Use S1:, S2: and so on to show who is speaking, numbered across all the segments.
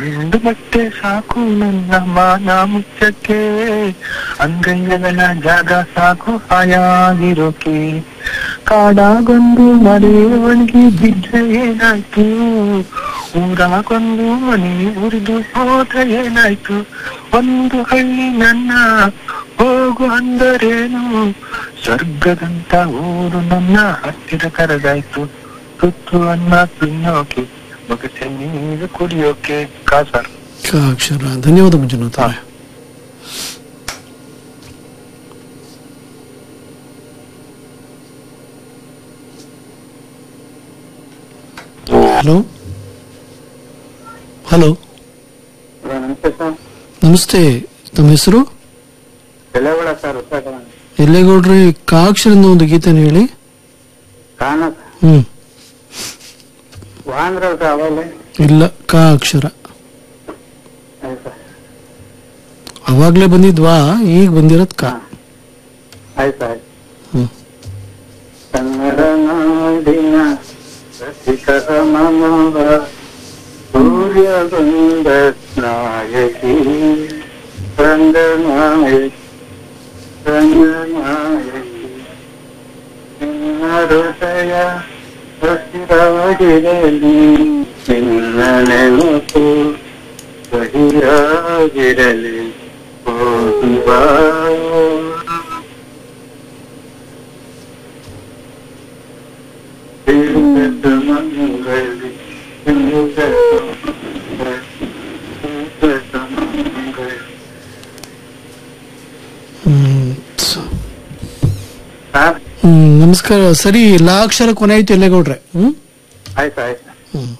S1: ಒಂದು ಬಟ್ಟೆ ಸಾಕು ನನ್ನ ಮಾನ ಮುಚ್ಚಕ್ಕೆ ಅಂಗೈಗಳ ಜಾಗ ಸಾಕು ಹಾಯಾಗಿರೋಕೆ ಕಾಡಾಗೊಂದು ಮನೆ ಒಣಗಿ ಬಿದ್ದರೆ ಏನಾಯ್ತು ಊರಾಗೊಂದು ಮನೆ ಉರಿದು ಹೋದ್ರೆ ಏನಾಯ್ತು ಒಂದು ಹಳ್ಳಿ ನನ್ನ ಹೋಗು ಅಂದರೇನು ಸ್ವರ್ಗದಂತ ಊರು ನನ್ನ ಹತ್ತಿರ ಕರೆದಾಯ್ತು ತುತ್ತು ಅನ್ನ ತಿನ್ನೋಕೆ ಬಗಸೆ ನೀರು ಕುಡಿಯೋಕೆ ಕಾಸರ್
S2: ಕ ಅಕ್ಷರ ಧನ್ಯವಾದ ಮಂಜುನಾಥ್ ಅವರೇ ಹಲೋ ಹಲೋ
S1: ನಮಸ್ತೆ ಸರ್
S2: ನಮಸ್ತೆ ತಮ್ಮ ಹೆಸರು
S1: ಬೆಲೆಗಳ ಸರ್ ಉತ್ತರ
S2: ಎಲ್ಲೇಗೌಡ್ರಿ ಕ ಅಕ್ಷರದಿಂದ ಒಂದು ಗೀತೆನ ಹೇಳಿ
S1: ಕಾನ
S2: ಹ್ಮ್
S1: ವಾಂದ್ರ ಅವಲೆ
S2: ಇಲ್ಲ ಕ ಅಕ್ಷರ ಅವಾಗ್ಲೇ ಬಂದಿದ್ವಾ ಈಗ ಬಂದಿರೋದ್ ಕ
S1: ಆಯ್ತು ಆಯ್ತು
S2: ಹ್ಮ್
S1: ಕನ್ನಡ ನಾಡಿನ ರಸಿಕರ ಮನವ ಸೂರ್ಯ ಬಂದ ನಾಯಕಿ ರಂಗನಾಯಕಿ ರಂಗನಾಯಕಿ ನಿನ್ನ ಹೃದಯ ಹಸಿರಾಗಿರಲಿ ನಿನ್ನ ನೆನಪು ಸಹಿಯಾಗಿರಲಿ ಹೋಗಿ ಬಾ
S2: ಹ್ಮ್ ಸ- ಹ್ಮ್ ನಮಸ್ಕಾರ ಸರಿ ಲಾ ಅಕ್ಷರ ಕೊನೆ ಆಯ್ತು ಎಲ್ಲೇಗೌಡ್ರೆ ಹ್ಮ್
S1: ಆಯ್ತು ಆಯ್ತು
S2: ಹ್ಮ್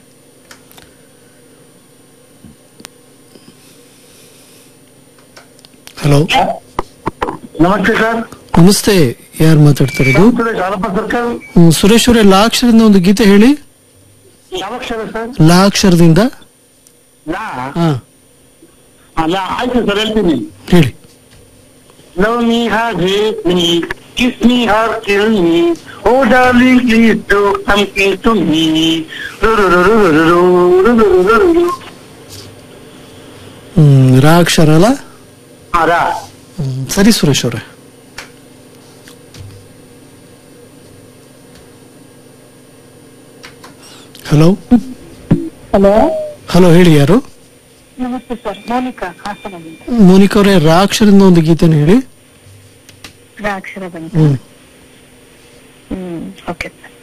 S2: ಹಲೋ
S1: ನಮಸ್ತೆ ಸರ್
S2: ನಮಸ್ತೆ ಯಾರು ಮಾತಾಡ್ತಾ ಇರೋದು
S1: ಶಾಲಪ್ಪ ಸರ್ಕಲ್
S2: ಹ್ಮ್, ಸುರೇಶ್ ಅವರೇ ಲಾ ಅಕ್ಷರದಿಂದ ಒಂದು ಗೀತೆ ಹೇಳಿ
S1: ಯಾವ ಅಕ್ಷರ ಸರ್
S2: ಲಾ ಅಕ್ಷರದಿಂದ
S1: ಲಾ
S2: ಹಾ
S1: ಅಲ್ಲ ಆಯ್ತು ಸರ್ ಹೇಳ್ತೀನಿ
S2: ಹೇಳಿ
S1: Love me, hug me, kiss me or kill me. Oh darling, please do something to me.
S2: ಹ್ಮ್ ರಾ ಅಕ್ಷರ ಅಲ್ಲ
S1: ಅದ
S2: ಹ್ಮ್, ಸರಿ ಸುರೇಶ್ ಅವರೇ ಹಲೋ
S3: ಹಲೋ
S2: ಹಲೋ ಹೇಳಿ ಯಾರು
S3: ನಮಸ್ತೆ ಸರ್ ಮೋನಿಕಾ ಹಾಸನದಿಂದ
S2: ಮೋನಿಕಾ ಅವರೇ ರಾ ಅಕ್ಷರದಿಂದ ಒಂದು ಗೀತೆನ ಹೇಳಿ
S3: ಅಕ್ಷರ ಬಂತು
S2: ಹ್ಮ್
S3: ಹ್ಮ್ ಓಕೆ ಸರ್